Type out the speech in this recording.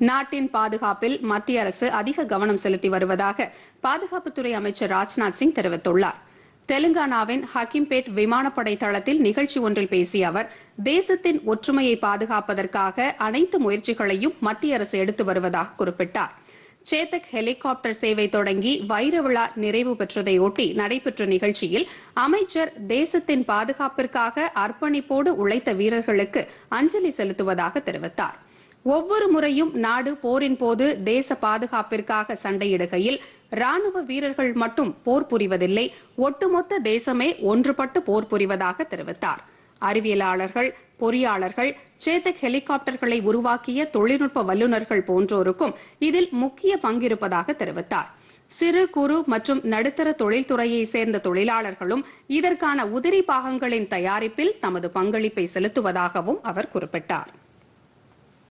நாட்டின் பாதுகாப்பில் மத்திய அரசு அதிக கவனம் செலுத்தி வருவதாக பாதுகாப்புத்துறை அமைச்சர் ராஜ்நாத் சிங் தெரிவித்துள்ளார் தெலுங்கானாவின் ஹக்கிம்பேட் விமானப்படை தளத்தில் நிகழ்ச்சி ஒன்றில் பேசிய அவர் தேசத்தின் ஒற்றுமையை பாதுகாப்பதற்காக அனைத்து முயற்சிகளையும் மத்திய அரசு எடுத்து வருவதாக குறிப்பிட்டார் சேத்தக் ஹெலிகாப்டர் சேவை தொடங்கி வைர விழா நிறைவு பெற்றதையொட்டி நடைபெற்ற நிகழ்ச்சியில் அமைச்சர் தேசத்தின் பாதுகாப்பிற்காக அர்ப்பணிப்போடு உழைத்த வீரர்களுக்கு அஞ்சலி செலுத்துவதாக தெரிவித்தார் ஒவ்வொரு முறையும் நாடு போரின் போது தேச பாதுகாப்பிற்காக சண்டையிடுகையில் ராணுவ வீரர்கள் மட்டும் போர் புரிவதில்லை ஒட்டுமொத்த தேசமே ஒன்றுபட்டு போர் புரிவதாக தெரிவித்தார் அறிவியலாளர்கள் பொறியாளர்கள் சேத்தக் ஹெலிகாப்டர்களை உருவாக்கிய தொழில்நுட்ப வல்லுநர்கள் போன்றோருக்கும் இதில் முக்கிய பங்கிருப்பதாக தெரிவித்தார் சிறு குறு மற்றும் நடுத்தர தொழில்துறையை சேர்ந்த தொழிலாளர்களும் இதற்கான உதிரி பாகங்களின் தயாரிப்பில் தமது பங்களிப்பை செலுத்துவதாகவும் அவர் குறிப்பிட்டார்